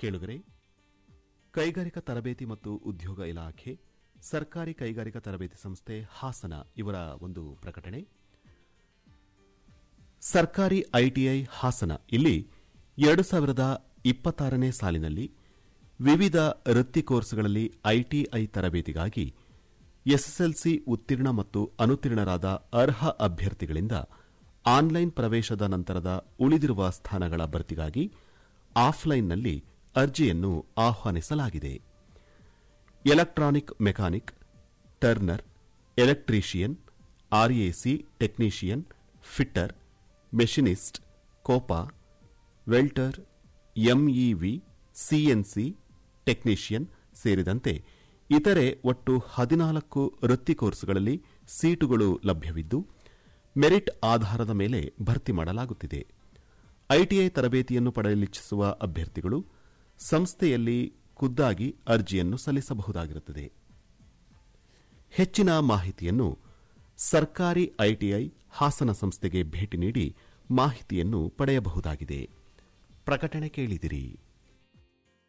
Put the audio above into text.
ಕೇಳುಗರೆ ಕೈಗಾರಿಕಾ ತರಬೇತಿ ಮತ್ತು ಉದ್ಯೋಗ ಇಲಾಖೆ ಸರ್ಕಾರಿ ಕೈಗಾರಿಕಾ ತರಬೇತಿ ಸಂಸ್ಥೆ ಹಾಸನ ಇವರ ಒಂದು ಪ್ರಕಟಣೆ ಸರ್ಕಾರಿ ಐಟಿಐ ಹಾಸನ ಇಲ್ಲಿ ಎರಡು ಸಾವಿರದ ಇಪ್ಪತ್ತಾರನೇ ಸಾಲಿನಲ್ಲಿ ವಿವಿಧ ವೃತ್ತಿ ಕೋರ್ಸ್ಗಳಲ್ಲಿ ಐಟಿಐ ತರಬೇತಿಗಾಗಿ ಎಸ್ಎಸ್ಎಲ್ಸಿ ಉತ್ತೀರ್ಣ ಮತ್ತು ಅನುತ್ತೀರ್ಣರಾದ ಅರ್ಹ ಅಭ್ಯರ್ಥಿಗಳಿಂದ ಆನ್ಲೈನ್ ಪ್ರವೇಶದ ನಂತರದ ಉಳಿದಿರುವ ಸ್ಥಾನಗಳ ಭರ್ತಿಗಾಗಿ ಆಫ್ಲೈನ್ನಲ್ಲಿ ಅರ್ಜಿಯನ್ನು ಆಹ್ವಾನಿಸಲಾಗಿದೆ electronic mechanic turner electrician RAC technician fitter machinist COPA welder MEV CNC technician ಸೇರಿದಂತೆ ಇತರೆ ಒಟ್ಟು ಹದಿನಾಲ್ಕು ವೃತ್ತಿ ಕೋರ್ಸ್ಗಳಲ್ಲಿ ಸೀಟುಗಳು ಲಭ್ಯವಿದ್ದು ಮೆರಿಟ್ ಆಧಾರದ ಮೇಲೆ ಭರ್ತಿ ಮಾಡಲಾಗುತ್ತಿದೆ ಐಟಿಐ ತರಬೇತಿಯನ್ನು ಪಡೆಯಲಿಚ್ಛಿಸುವ ಅಭ್ಯರ್ಥಿಗಳು ಸಂಸ್ಥೆಯಲ್ಲಿ ಖುದ್ದಾಗಿ ಅರ್ಜಿಯನ್ನು ಸಲ್ಲಿಸಬಹುದಾಗಿರುತ್ತದೆ ಹೆಚ್ಚಿನ ಮಾಹಿತಿಯನ್ನು ಸರ್ಕಾರಿ ಐಟಿಐ ಹಾಸನ ಸಂಸ್ಥೆಗೆ ಭೇಟಿ ನೀಡಿ ಮಾಹಿತಿಯನ್ನು ಪಡೆಯಬಹುದಾಗಿದೆ ಪ್ರಕಟಣೆ ಕೇಳಿದಿರಿ